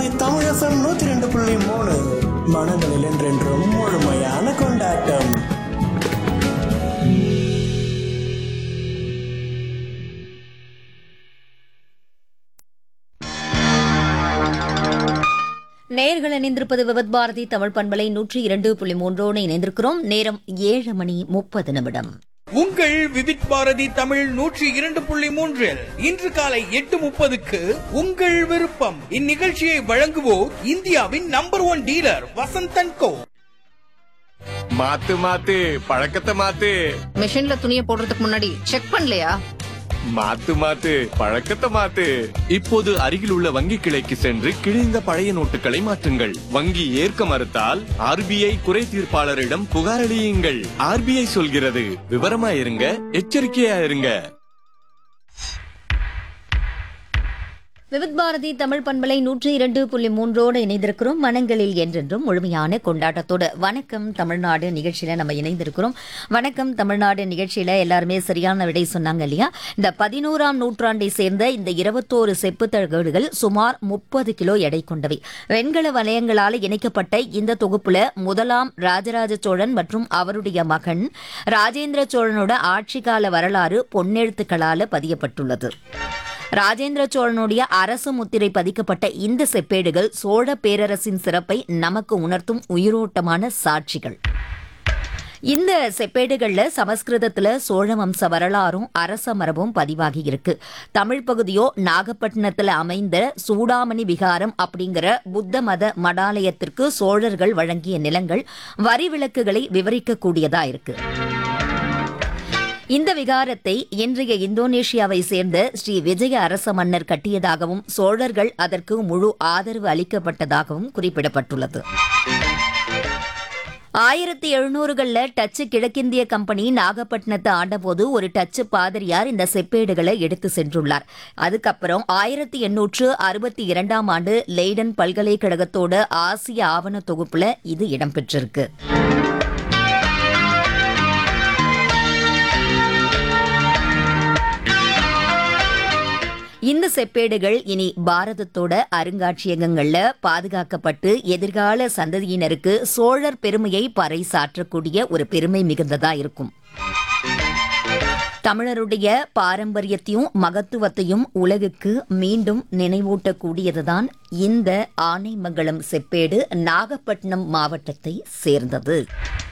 தமிழசம் நூத்தி ரெண்டு புள்ளி மூணு மனங்களில் என்றென்றும் முழுமையான கொண்டாட்டம் நேர்கள் இணைந்திருப்பது விவத் பாரதி தமிழ் பண்பலை நூற்றி இரண்டு புள்ளி மூன்றோடு இணைந்திருக்கிறோம் நேரம் ஏழு மணி முப்பது நிமிடம் உங்கள் விவித் பாரதி தமிழ் நூற்றி இரண்டு புள்ளி மூன்றில் இன்று காலை எட்டு முப்பதுக்கு உங்கள் விருப்பம் இந்நிகழ்ச்சியை வழங்குவோர் இந்தியாவின் number one dealer Vasanth and Co மாத்து மாத்து பழக்கத்தை மாத்து மிஷின்ல துணியை போடுறதுக்கு முன்னாடி செக் பண்ணலையா மாத்து மாத்து பழக்கத்தை மாத்து இப்போது அருகில் உள்ள வங்கி கிளைக்கு சென்று கிழிந்த பழைய நோட்டுகளை மாற்றுங்கள் வங்கி ஏற்க மறுத்தால் ஆர்பிஐ குறை தீர்ப்பாளரிடம் புகாரளியுங்கள் ஆர்பிஐ சொல்கிறது விவரமா இருங்க எச்சரிக்கையா இருங்க விவித் பாரதி தமிழ் பண்பலை நூற்றி இரண்டு புள்ளி மூன்றோடு இணைந்திருக்கிறோம் மனங்களில் என்றென்றும் முழுமையான கொண்டாட்டத்தோடு வணக்கம் தமிழ்நாடு நிகழ்ச்சியில நம்ம இணைந்திருக்கிறோம் வணக்கம் தமிழ்நாடு நிகழ்ச்சியில எல்லாருமே சரியான விடை சொன்னாங்க இல்லையா இந்த பதினோராம் நூற்றாண்டை சேர்ந்த இந்த இருபத்தோரு செப்பு தகடுகள் சுமார் முப்பது கிலோ எடை கொண்டவை வெண்கல வலயங்களால் இணைக்கப்பட்ட இந்த தொகுப்புல முதலாம் ராஜராஜ சோழன் மற்றும் அவருடைய மகன் ராஜேந்திர சோழனோட ஆட்சி கால வரலாறு பொன்னெழுத்துக்களால பதியப்பட்டுள்ளது ராஜேந்திர சோழனுடைய அரசு முத்திரை பதிக்கப்பட்ட இந்த செப்பேடுகள் சோழ பேரரசின் சிறப்பை நமக்கு உணர்த்தும் உயிரோட்டமான சாட்சிகள் இந்த செப்பேடுகள்ல சமஸ்கிருதத்துல சோழ வம்ச வரலாறும் அரச மரபும் பதிவாகி இருக்கு தமிழ் பகுதியோ நாகப்பட்டினத்துல அமைந்த சூடாமணி விகாரம் அப்படிங்கிற புத்த மத மடாலயத்திற்கு சோழர்கள் வழங்கிய நிலங்கள் வரி விலக்குகளை விவரிக்கக்கூடியதா இருக்கு இந்த விகாரத்தை இன்றைய இந்தோனேஷியாவை சேர்ந்த ஸ்ரீ விஜய அரச மன்னர் கட்டியதாகவும் சோழர்கள் அதற்கு முழு ஆதரவு அளிக்கப்பட்டதாகவும் குறிப்பிடப்பட்டுள்ளது ஆயிரத்தி எழுநூறுகள்ல டச்சு கிழக்கிந்திய கம்பெனி நாகப்பட்டினத்தை ஆண்டபோது ஒரு டச்சு பாதிரியார் இந்த செப்பேடுகளை எடுத்து சென்றுள்ளார் அதுக்கப்புறம் ஆயிரத்தி எண்ணூற்று அறுபத்தி இரண்டாம் ஆண்டு லெய்டன் பல்கலைக்கழகத்தோட ஆசிய ஆவண தொகுப்புல இது இடம்பெற்றிருக்கு இந்த செப்பேடுகள் இனி பாரதத்தோட அருங்காட்சியகங்கள்ல பாதுகாக்கப்பட்டு எதிர்கால சந்ததியினருக்கு சோழர் பெருமையை பறைசாற்றக்கூடிய ஒரு பெருமை மிகுந்ததா இருக்கும் தமிழருடைய பாரம்பரியத்தையும் மகத்துவத்தையும் உலகுக்கு மீண்டும் நினைவூட்டக்கூடியதுதான் இந்த ஆனைமங்கலம் செப்பேடு நாகப்பட்டினம் மாவட்டத்தை சேர்ந்தது